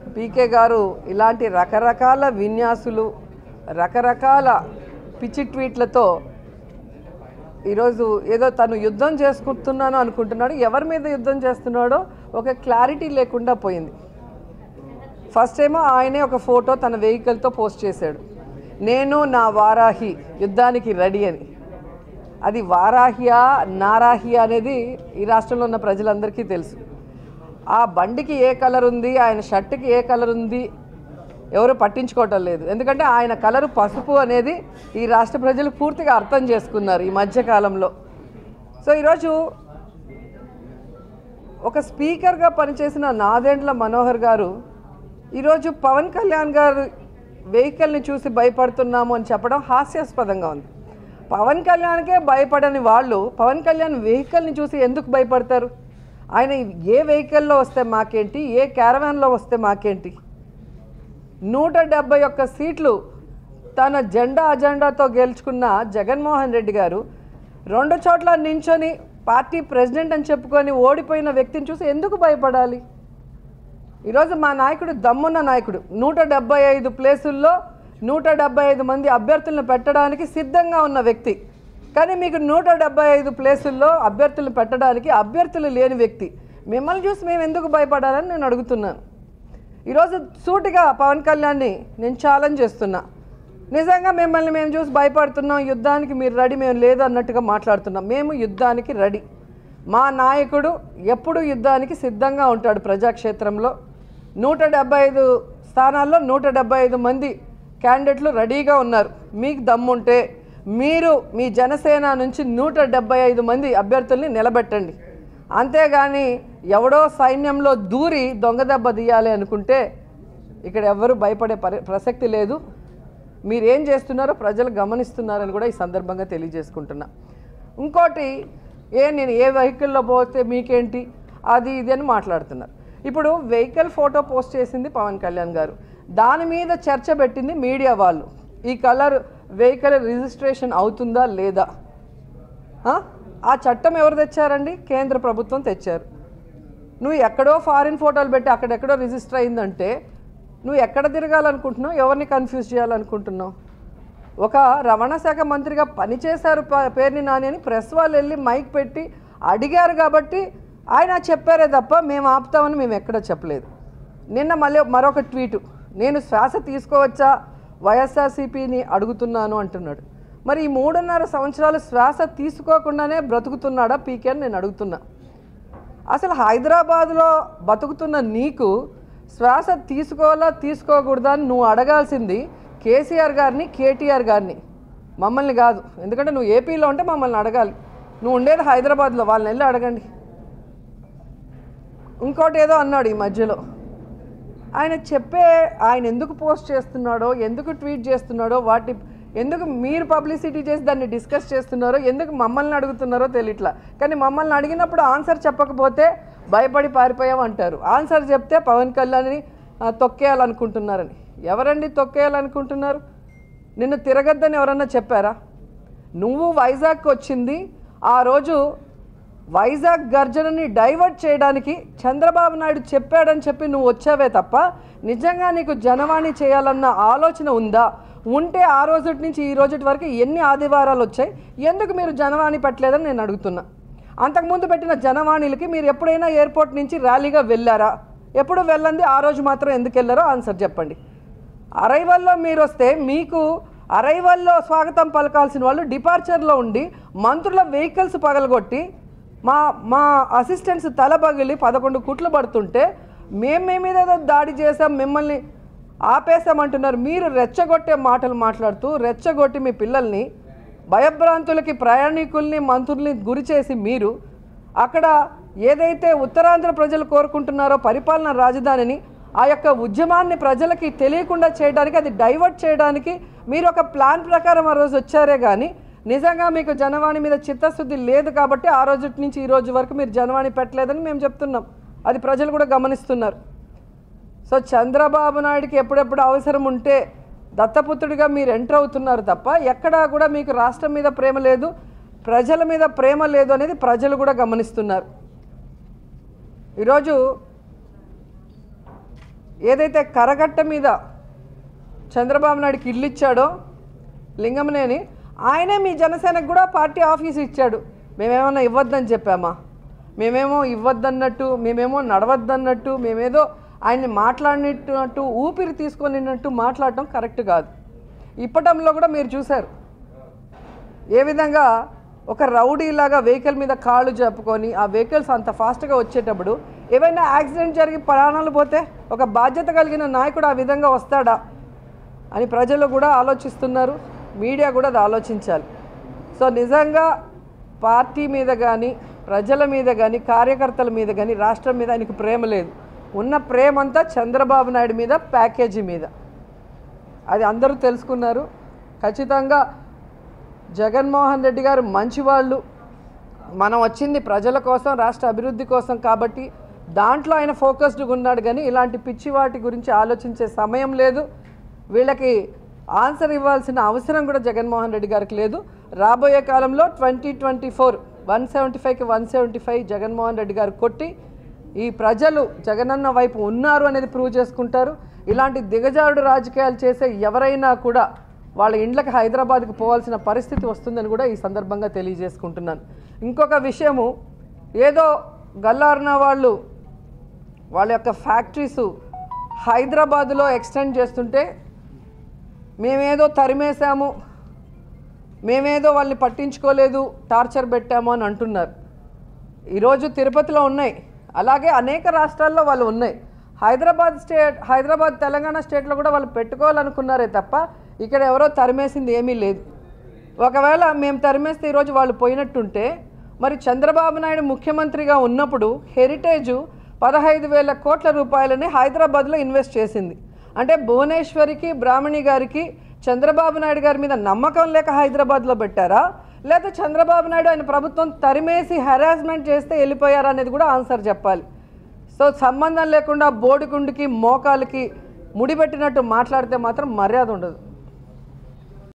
పీకే గారు ఇలాంటి రకరకాల విన్యాసులు రకరకాల పిచ్చి ట్వీట్లతో ఈరోజు ఏదో తను యుద్ధం చేసుకుంటున్నాను అనుకుంటున్నాడు ఎవరి మీద యుద్ధం చేస్తున్నాడో ఒక క్లారిటీ లేకుండా పోయింది ఫస్ట్ ఏమో ఆయనే ఒక ఫోటో తన వెహికల్తో పోస్ట్ చేశాడు నేను నా వారాహి యుద్ధానికి రెడీ అని అది వారాహియా నారాహియా అనేది ఈ రాష్ట్రంలో ఉన్న ప్రజలందరికీ తెలుసు ఆ బండికి ఏ కలర్ ఉంది ఆయన షర్ట్కి ఏ కలర్ ఉంది ఎవరు పట్టించుకోవటం లేదు ఎందుకంటే ఆయన కలరు పసుపు అనేది ఈ రాష్ట్ర ప్రజలు పూర్తిగా అర్థం చేసుకున్నారు ఈ మధ్యకాలంలో సో ఈరోజు ఒక స్పీకర్గా పనిచేసిన నాదెండ్ల మనోహర్ గారు ఈరోజు పవన్ కళ్యాణ్ గారు వెహికల్ని చూసి భయపడుతున్నాము అని చెప్పడం హాస్యాస్పదంగా ఉంది పవన్ కళ్యాణ్కే భయపడని వాళ్ళు పవన్ కళ్యాణ్ వెహికల్ని చూసి ఎందుకు భయపడతారు ఆయన ఏ వెహికల్లో వస్తే మాకేంటి ఏ క్యారవాన్లో వస్తే మాకేంటి నూట డెబ్బై ఒక్క సీట్లు తన జెండా అజెండాతో గెలుచుకున్న జగన్మోహన్ రెడ్డి గారు రెండు చోట్ల నించొని పార్టీ ప్రెసిడెంట్ అని చెప్పుకొని ఓడిపోయిన వ్యక్తిని చూసి ఎందుకు భయపడాలి ఈరోజు మా నాయకుడు దమ్మున్న నాయకుడు నూట డెబ్బై ఐదు ప్లేసుల్లో నూట డెబ్బై ఐదు మంది అభ్యర్థులను పెట్టడానికి సిద్ధంగా ఉన్న వ్యక్తి కానీ మీకు నూట డెబ్బై ఐదు ప్లేసుల్లో అభ్యర్థులు పెట్టడానికి అభ్యర్థులు లేని వ్యక్తి మిమ్మల్ని చూసి మేము ఎందుకు భయపడాలని నేను అడుగుతున్నాను ఈరోజు సూటిగా పవన్ కళ్యాణ్ని నేను ఛాలెంజ్ చేస్తున్నా నిజంగా మిమ్మల్ని మేము చూసి భయపడుతున్నాం యుద్ధానికి మీరు రెడీ మేము లేదు అన్నట్టుగా మాట్లాడుతున్నాం మేము యుద్ధానికి రెడీ మా నాయకుడు ఎప్పుడు యుద్ధానికి సిద్ధంగా ఉంటాడు ప్రజాక్షేత్రంలో నూట డెబ్బై ఐదు స్థానాల్లో నూట డెబ్బై ఐదు మంది క్యాండిడేట్లు రెడీగా ఉన్నారు మీకు దమ్ముంటే మీరు మీ జనసేన నుంచి నూట డెబ్బై ఐదు మంది అభ్యర్థుల్ని నిలబెట్టండి అంతేగాని ఎవడో సైన్యంలో దూరి దొంగ దెబ్బ తీయాలి అనుకుంటే ఇక్కడ ఎవ్వరూ భయపడే పరి ప్రసక్తి లేదు మీరేం చేస్తున్నారో ప్రజలు గమనిస్తున్నారని కూడా ఈ సందర్భంగా తెలియజేసుకుంటున్నా ఇంకోటి ఏ నేను ఏ వెహికల్లో పోతే మీకేంటి అది ఇది అని మాట్లాడుతున్నారు ఇప్పుడు వెహికల్ ఫోటో పోస్ట్ చేసింది పవన్ కళ్యాణ్ గారు దాని మీద చర్చ పెట్టింది మీడియా వాళ్ళు ఈ కలర్ వెహికల్ రిజిస్ట్రేషన్ అవుతుందా లేదా ఆ? ఆ చట్టం ఎవరు తెచ్చారండి కేంద్ర ప్రభుత్వం తెచ్చారు నువ్వు ఎక్కడో ఫారిన్ ఫోటోలు పెట్టి అక్కడెక్కడో రిజిస్టర్ అయిందంటే నువ్వు ఎక్కడ తిరగాలనుకుంటున్నావు ఎవరిని కన్ఫ్యూజ్ చేయాలనుకుంటున్నావు ఒక రవాణా శాఖ మంత్రిగా పనిచేశారు ప- పేర్ని నాని అని ప్రెస్ వాళ్ళు వెళ్ళి మైక్ పెట్టి అడిగారు కాబట్టి ఆయన చెప్పారే తప్ప మేము ఆపుతామని మేము ఎక్కడ చెప్పలేదు నిన్న మళ్ళీ మరొక ట్వీటు నేను శ్వాస తీసుకోవచ్చా వైఎస్ఆర్సీపీని అడుగుతున్నాను అంటున్నాడు మరి ఈ మూడున్నర సంవత్సరాలు శ్వాస తీసుకోకుండానే బ్రతుకుతున్నాడా పీకే అని నేను అడుగుతున్నా అసలు హైదరాబాద్లో బతుకుతున్న నీకు శ్వాస తీసుకోవాలా తీసుకోకూడదా అని నువ్వు అడగాల్సింది కేసీఆర్ గారిని కేటీఆర్ గారిని మమ్మల్ని కాదు ఎందుకంటే నువ్వు ఏపీలో ఉంటే మమ్మల్ని అడగాలి నువ్వు ఉండేది హైదరాబాద్లో వాళ్ళని వెళ్ళి అడగండి ఇంకోటి ఏదో అన్నాడు ఈ మధ్యలో ఆయన చెప్పే ఆయన ఎందుకు పోస్ట్ చేస్తున్నాడో ఎందుకు ట్వీట్ చేస్తున్నాడో వాటి ఎందుకు మీరు పబ్లిసిటీ చేసి దాన్ని డిస్కస్ చేస్తున్నారో ఎందుకు మమ్మల్ని అడుగుతున్నారో తెలియట్లా కానీ మమ్మల్ని అడిగినప్పుడు ఆన్సర్ చెప్పకపోతే భయపడి పారిపోయాం అంటారు ఆన్సర్ చెప్తే పవన్ కళ్యాణ్ని ఆ, తొక్కేయాలనుకుంటున్నారని ఎవరండి తొక్కేయాలనుకుంటున్నారు నిన్ను తిరగద్దని ఎవరన్నా చెప్పారా నువ్వు వైజాగ్కి వచ్చింది ఆ రోజు వైజాగ్ గర్జనని డైవర్ట్ చేయడానికి చంద్రబాబు నాయుడు చెప్పాడని చెప్పి నువ్వు వచ్చావే తప్ప నిజంగా నీకు జనవాణి చేయాలన్న ఆలోచన ఉందా ఉంటే ఆ రోజు నుంచి ఈ రోజు వరకు ఎన్ని ఆదివారాలు వచ్చాయి ఎందుకు మీరు జనవాణి పెట్టలేదని నేను అడుగుతున్నా అంతకుముందు పెట్టిన జనవాణిలకి మీరు ఎప్పుడైనా ఎయిర్పోర్ట్ నుంచి ర్యాలీగా వెళ్ళారా ఎప్పుడు వెళ్ళంది ఆ రోజు మాత్రం ఎందుకు వెళ్ళారో ఆన్సర్ చెప్పండి అరైవల్లో మీరు వస్తే మీకు అరైవల్లో స్వాగతం పలకాల్సిన వాళ్ళు డిపార్చర్లో ఉండి మంత్రుల వెహికల్స్ పగలగొట్టి మా మా అసిస్టెంట్స్ తల పగిలి పదకొండు కుట్లు పడుతుంటే మేము మీ మీద ఏదో దాడి చేసాం మిమ్మల్ని ఆపేసామంటున్నారు మీరు రెచ్చగొట్టే మాటలు మాట్లాడుతూ రెచ్చగొట్టి మీ పిల్లల్ని భయభ్రాంతులకి ప్రయాణికుల్ని మంత్రుల్ని గురి చేసి మీరు అక్కడ ఏదైతే ఉత్తరాంధ్ర ప్రజలు కోరుకుంటున్నారో పరిపాలన రాజధానిని ఆ యొక్క ఉద్యమాన్ని ప్రజలకి తెలియకుండా చేయడానికి అది డైవర్ట్ చేయడానికి మీరు ఒక ప్లాన్ ప్రకారం ఆ రోజు వచ్చారే కానీ నిజంగా మీకు జనవాణి మీద చిత్తశుద్ధి లేదు కాబట్టి ఆ రోజు నుంచి ఈ రోజు వరకు మీరు జనవాణి పెట్టలేదని మేము చెప్తున్నాం అది ప్రజలు కూడా గమనిస్తున్నారు సో చంద్రబాబు నాయుడికి ఎప్పుడెప్పుడు అవసరం ఉంటే దత్తపుత్రుడిగా మీరు ఎంటర్ అవుతున్నారు తప్ప ఎక్కడా కూడా మీకు రాష్ట్రం మీద ప్రేమ లేదు ప్రజల మీద ప్రేమ లేదు అనేది ప్రజలు కూడా గమనిస్తున్నారు ఈరోజు ఏదైతే కరగట్ట మీద చంద్రబాబు నాయుడుకి ఇల్లు ఇచ్చాడో లింగమనేని ఆయనే మీ జనసేనకు కూడా పార్టీ ఆఫీస్ ఇచ్చాడు మేమేమన్నా ఇవ్వద్దని చెప్పామా మేమేమో ఇవ్వద్దన్నట్టు మేమేమో నడవద్దన్నట్టు మేమేదో ఆయన్ని మాట్లాడినట్టు ఊపిరి తీసుకొనినట్టు మాట్లాడటం కరెక్ట్ కాదు ఇప్పటంలో కూడా మీరు చూశారు ఏ విధంగా ఒక రౌడీలాగా వెహికల్ మీద కాళ్ళు చెప్పుకొని ఆ వెహికల్స్ అంత ఫాస్ట్గా వచ్చేటప్పుడు ఏవైనా యాక్సిడెంట్ జరిగి ప్రాణాలు పోతే ఒక బాధ్యత కలిగిన నాయకుడు ఆ విధంగా వస్తాడా అని ప్రజలు కూడా ఆలోచిస్తున్నారు మీడియా కూడా అది ఆలోచించాలి సో నిజంగా పార్టీ మీద కానీ ప్రజల మీద కానీ కార్యకర్తల మీద కానీ రాష్ట్రం మీద ఆయనకు ప్రేమ లేదు ఉన్న ప్రేమ అంతా చంద్రబాబు నాయుడు మీద ప్యాకేజీ మీద అది అందరూ తెలుసుకున్నారు ఖచ్చితంగా జగన్మోహన్ రెడ్డి గారు మంచివాళ్ళు మనం వచ్చింది ప్రజల కోసం రాష్ట్ర అభివృద్ధి కోసం కాబట్టి దాంట్లో ఆయన ఫోకస్డ్గా ఉన్నాడు కానీ ఇలాంటి పిచ్చి వాటి గురించి ఆలోచించే సమయం లేదు వీళ్ళకి ఆన్సర్ ఇవ్వాల్సిన అవసరం కూడా జగన్మోహన్ రెడ్డి గారికి లేదు రాబోయే కాలంలో twenty twenty four one seventy ఫైవ్కి one seventy five Jaganmohan Reddy గారు కొట్టి ఈ ప్రజలు జగనన్న వైపు ఉన్నారు అనేది ప్రూవ్ చేసుకుంటారు ఇలాంటి దిగజారుడు రాజకీయాలు చేసే ఎవరైనా కూడా వాళ్ళ ఇండ్లకి హైదరాబాద్కి పోవాల్సిన పరిస్థితి వస్తుందని కూడా ఈ సందర్భంగా తెలియజేసుకుంటున్నాను ఇంకొక విషయము ఏదో గల్లారిన వాళ్ళు వాళ్ళ యొక్క ఫ్యాక్టరీస్ హైదరాబాదులో ఎక్స్టెండ్ చేస్తుంటే మేమేదో తరిమేశాము మేమేదో వాళ్ళని పట్టించుకోలేదు టార్చర్ పెట్టాము అని అంటున్నారు ఈరోజు తిరుపతిలో ఉన్నాయి అలాగే అనేక రాష్ట్రాల్లో వాళ్ళు ఉన్నాయి హైదరాబాద్ స్టేట్ హైదరాబాద్ తెలంగాణ స్టేట్లో కూడా వాళ్ళు పెట్టుకోవాలనుకున్నారే తప్ప ఇక్కడ ఎవరో తరిమేసింది ఏమీ లేదు ఒకవేళ మేము తరిమేస్తే ఈరోజు వాళ్ళు పోయినట్టుంటే మరి చంద్రబాబు నాయుడు ముఖ్యమంత్రిగా ఉన్నప్పుడు హెరిటేజు పదహైదు వేల కోట్ల రూపాయలని హైదరాబాద్లో ఇన్వెస్ట్ చేసింది అంటే భువనేశ్వరికి బ్రాహ్మణి గారికి చంద్రబాబు నాయుడు గారి మీద నమ్మకం లేక హైదరాబాద్లో పెట్టారా లేదా చంద్రబాబు నాయుడు ఆయన ప్రభుత్వం తరిమేసి హెరాస్మెంట్ చేస్తే వెళ్ళిపోయారా అనేది కూడా ఆన్సర్ చెప్పాలి సో సంబంధం లేకుండా బోడిగుండుకి మోకాలకి ముడిపెట్టినట్టు మాట్లాడితే మాత్రం మర్యాద ఉండదు